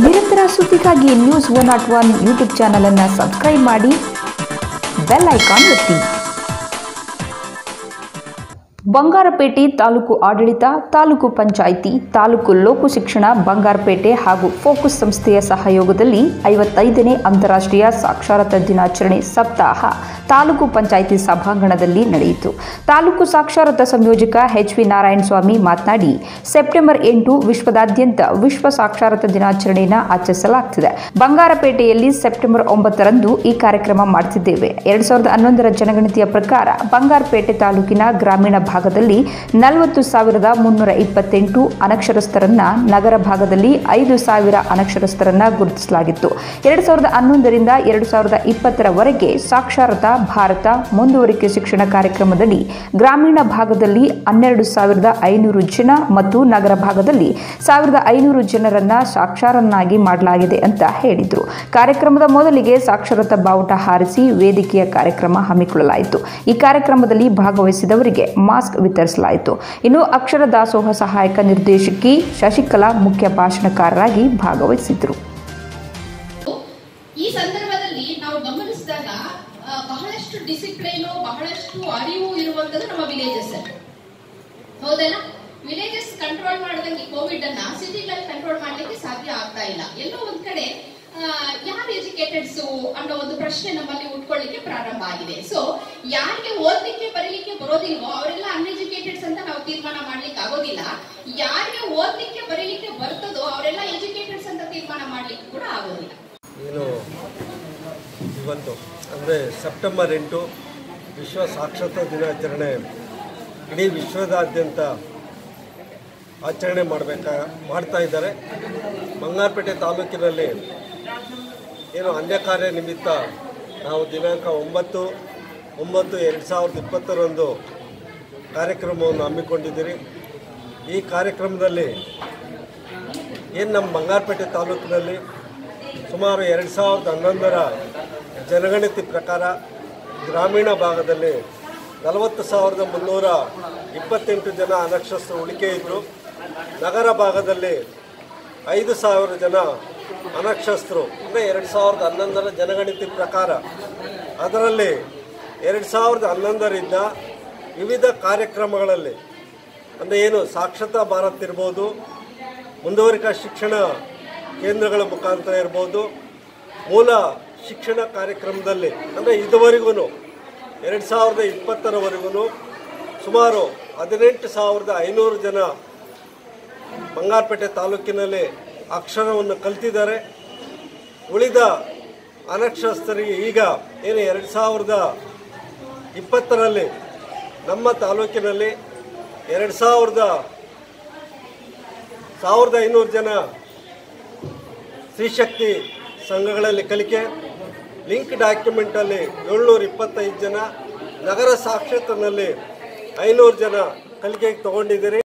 ನಿರಂತರ ಸುದ್ದಿಗಾಗಿ news one not one YouTube ಚಾನಲನ್ನು ಸಬ್ಸ್ಕ್ರೈಬ್ ಮಾಡಿ ಬೆಲ್ ಐಕಾನ್ ಒತ್ತಿ ಬಂಗಾರಪೇಟೆ ತಾಲೂಕು ಆಡಳಿತ ತಾಲೂಕು ಪಂಚಾಯಿತಿ ತಾಲೂಕು ಲೋಕ ಶಿಕ್ಷಣ ಬಂಗಾರಪೇಟೆ ಹಾಗೂ ಫೋಕಸ್ ಸಂಸ್ಥೆಯ ಸಹಯೋಗದಲ್ಲಿ ಐವತ್ತೈದನೇ ಅಂತಾರಾಷ್ಟ್ರೀಯ ಸಾಕ್ಷರತಾ ದಿನಾಚರಣೆ ಸಪ್ತಾಹ ತಾಲೂಕು ಪಂಚಾಯಿತಿ ಸಭಾಂಗಣದಲ್ಲಿ ನಡೆಯಿತು ತಾಲೂಕು ಸಾಕ್ಷರತಾ ಸಂಯೋಜಕ ಎಚ್ ವಿ ನಾರಾಯಣ ಸ್ವಾಮಿ ಮಾತನಾಡಿ ಸೆಪ್ಟೆಂಬರ್ ಎಂಟು ವಿಶ್ವದಾದ್ಯಂತ ವಿಶ್ವ ಸಾಕ್ಷರತಾ ದಿನಾಚರಣೆಯನ್ನು ಆಚರಿಸಲಾಗುತ್ತಿದೆ ಬಂಗಾರಪೇಟೆಯಲ್ಲಿ ಸೆಪ್ಟೆಂಬರ್ ಒಂಬತ್ತರಂದು ಈ ಕಾರ್ಯಕ್ರಮ ಮಾಡುತ್ತಿದ್ದೇವೆ ಎರಡ್ ಸಾವಿರದ ಹನ್ನೊಂದರ ಜನಗಣತಿಯ ಪ್ರಕಾರ ಬಂಗಾರಪೇಟೆ ತಾಲೂಕಿನ ಗ್ರಾಮೀಣ ಭಾಗದಲ್ಲಿ ನಲವತ್ತು ಸಾವಿರದ ಮುನ್ನೂರ ಇಪ್ಪತ್ತೆಂಟು ಅನಕ್ಷರಸ್ಥರನ್ನ ನಗರ ಭಾಗದಲ್ಲಿ ಐದು ಸಾವಿರ ಅನಕ್ಷರಸ್ಥರನ್ನ ಗುರುತಿಸಲಾಗಿತ್ತು ಎರಡು ಸಾವಿರದ ಹನ್ನೊಂದರಿಂದ ಎರಡು ಸಾವಿರದ ಇಪ್ಪತ್ತರವರೆಗೆ ಸಾಕ್ಷರತಾ ಭಾರತ ಮುಂದುವರಿಕೆ ಶಿಕ್ಷಣ ಕಾರ್ಯಕ್ರಮದಡಿ ಗ್ರಾಮೀಣ ಭಾಗದಲ್ಲಿ ಹನ್ನೆರಡು ಸಾವಿರದ ಐನೂರು ಜನ ಮತ್ತು ನಗರ ಭಾಗದಲ್ಲಿ ಸಾವಿರದ ಐನೂರು ಜನರನ್ನ ಸಾಕ್ಷರನ್ನಾಗಿ ಮಾಡಲಾಗಿದೆ ಅಂತ ಹೇಳಿದರು ಕಾರ್ಯಕ್ರಮದ ಮೊದಲಿಗೆ ಸಾಕ್ಷರತಾ ಬಾವುಟ ಹಾರಿಸಿ ವೇದಿಕೆಯ ಕಾರ್ಯಕ್ರಮ ಹಮ್ಮಿಕೊಳ್ಳಲಾಯಿತು ಈ ಕಾರ್ಯಕ್ರಮದಲ್ಲಿ ಭಾಗವಹಿಸಿದವರಿಗೆ ಮಾಸ್ಕ್ ವಿತರಿಸಲಾಯಿತು ಇನ್ನು ಅಕ್ಷರ ದಾಸೋಹ ಸಹಾಯಕ ನಿರ್ದೇಶಕಿ ಶಶಿಕಲಾ ಮುಖ್ಯ ಭಾಷಣಕಾರರಾಗಿ ಭಾಗವಹಿಸಿದ್ದರು ಈ ಸಂದರ್ಭದಲ್ಲಿ ನಾವು ಗಮನಿಸಿದಾಗ ಆ, ಬಹಳಷ್ಟು ಡಿಸಿಪ್ಲೈನು ಬಹಳಷ್ಟು ಅರಿವು ಇರುವಂತದ್ದು ನಮ್ಮ ವಿಲೇಜಸ್ ಹೌದಲ್ಲ ವಿಲೇಜಸ್ ಕಂಟ್ರೋಲ್ ಮಾಡದಂಗೆ ಕೋವಿಡ್ ಅನ್ನ ಸಿಟಿಗಳಲ್ಲಿ ಕಂಟ್ರೋಲ್ ಮಾಡ್ಲಿಕ್ಕೆ ಸಾಧ್ಯ ಆಗ್ತಾ ಇಲ್ಲ ಎಲ್ಲೋ ಒಂದ್ ಕಡೆ ಆ, ಯಾರು ಎಜುಕೇಟೆಡ್ಸ್ ಅನ್ನೋ ಒಂದು ಪ್ರಶ್ನೆ ನಮ್ಮಲ್ಲಿ ಉಟ್ಕೊಳ್ಳಿಕ್ಕೆ ಪ್ರಾರಂಭ ಆಗಿದೆ ಸೊ ಯಾರಿಗೆ ಓದ್ಲಿಕ್ಕೆ ಬರೀಲಿಕ್ಕೆ ಬರೋದಿಲ್ವೋ ಅವರೆಲ್ಲ ಅನ್ಎಜುಕೇಟೆಡ್ಸ್ ಅಂತ ನಾವು ತೀರ್ಮಾನ ಮಾಡ್ಲಿಕ್ಕೆ ಆಗೋದಿಲ್ಲ ಯಾರಿಗೆ ಓದ್ಲಿಕ್ಕೆ ಬರೀಲಿಕ್ಕೆ ಬರ್ತದೋ ಅವರೆಲ್ಲ ಎಜುಕೇಟೆಡ್ಸ್ ಅಂತ ತೀರ್ಮಾನ ಮಾಡ್ಲಿಕ್ಕೆ ಕೂಡ ಆಗೋದಿಲ್ಲ ಏನು ಇವತ್ತು ಅಂದರೆ ಸೆಪ್ಟೆಂಬರ್ ಎಂಟು ವಿಶ್ವ ಸಾಕ್ಷರತಾ ದಿನಾಚರಣೆ ಇಡೀ ವಿಶ್ವದಾದ್ಯಂತ ಆಚರಣೆ ಮಾಡಬೇಕಾ ಮಾಡ್ತಾ ಇದ್ದಾರೆ ಬಂಗಾರಪೇಟೆ ತಾಲೂಕಿನಲ್ಲಿ ಏನು ಅನ್ಯ ಕಾರ್ಯ ನಿಮಿತ್ತ ನಾವು ದಿನಾಂಕ ಒಂಬತ್ತು ಒಂಬತ್ತು ಎರಡು ಸಾವಿರದ ಇಪ್ಪತ್ತರಂದು ಕಾರ್ಯಕ್ರಮವನ್ನು ಹಮ್ಮಿಕೊಂಡಿದ್ದೀರಿ ಈ ಕಾರ್ಯಕ್ರಮದಲ್ಲಿ ಏನು ನಮ್ಮ ಬಂಗಾರಪೇಟೆ ತಾಲೂಕಿನಲ್ಲಿ ಸುಮಾರು ಎರಡು ಸಾವಿರದ ಹನ್ನೊಂದರ ಜನಗಣತಿ ಪ್ರಕಾರ ಗ್ರಾಮೀಣ ಭಾಗದಲ್ಲಿ ನಲವತ್ತು ಸಾವಿರದ ಮುನ್ನೂರ ಇಪ್ಪತ್ತೆಂಟು ಜನ ಅನಕ್ಷರಸ್ಥರು ಉಳಿಕೆ ಇದ್ದರು ನಗರ ಭಾಗದಲ್ಲಿ ಐದು ಸಾವಿರ ಜನ ಅನಕ್ಷರಸ್ಥರು ಅಂದರೆ ಎರಡು ಸಾವಿರದ ಹನ್ನೊಂದರ ಜನಗಣತಿ ಪ್ರಕಾರ ಅದರಲ್ಲಿ ಎರಡು ಸಾವಿರದ ಹನ್ನೊಂದರಿಂದ ವಿವಿಧ ಕಾರ್ಯಕ್ರಮಗಳಲ್ಲಿ ಅಂದರೆ ಏನು ಸಾಕ್ಷರತಾ ಭಾರತ್ ಇರ್ಬೋದು ಮುಂದುವರಿಕಾ ಶಿಕ್ಷಣ ಕೇಂದ್ರಗಳ ಮುಖಾಂತರ ಇರ್ಬೋದು ಮೂಲ ಶಿಕ್ಷಣ ಕಾರ್ಯಕ್ರಮದಲ್ಲಿ ಅಂದರೆ ಇದುವರೆಗೂ ಎರಡು ಸಾವಿರದ ಇಪ್ಪತ್ತರವರೆಗೂ ಸುಮಾರು ಹದಿನೆಂಟು ಸಾವಿರದ ಐನೂರು ಜನ ಬಂಗಾರಪೇಟೆ ತಾಲೂಕಿನಲ್ಲಿ ಅಕ್ಷರವನ್ನು ಕಲ್ತಿದ್ದಾರೆ ಉಳಿದ ಅನಕ್ಷರಸ್ಥರಿಗೆ ಈಗ ಏನು ಎರಡು ಸಾವಿರದ ಇಪ್ಪತ್ತರಲ್ಲಿ ನಮ್ಮ ತಾಲೂಕಿನಲ್ಲಿ ಎರಡು ಸಾವಿರದ ಸಾವಿರದ ಐನೂರು ಜನ ಸ್ತ್ರೀಶಕ್ತಿ ಸಂಘಗಳಲ್ಲಿ ಕಲಿಕೆ ಲಿಂಕ್ ಡಾಕ್ಯುಮೆಂಟಲ್ಲಿ ಏಳ್ನೂರ ಇಪ್ಪತ್ತೈದು ಜನ ನಗರ ಸಾಕ್ಷರತೆಯಲ್ಲಿ ಐನೂರು ಜನ ಕಲಿಕೆಗೆ ತಗೊಂಡಿದ್ದೀರಿ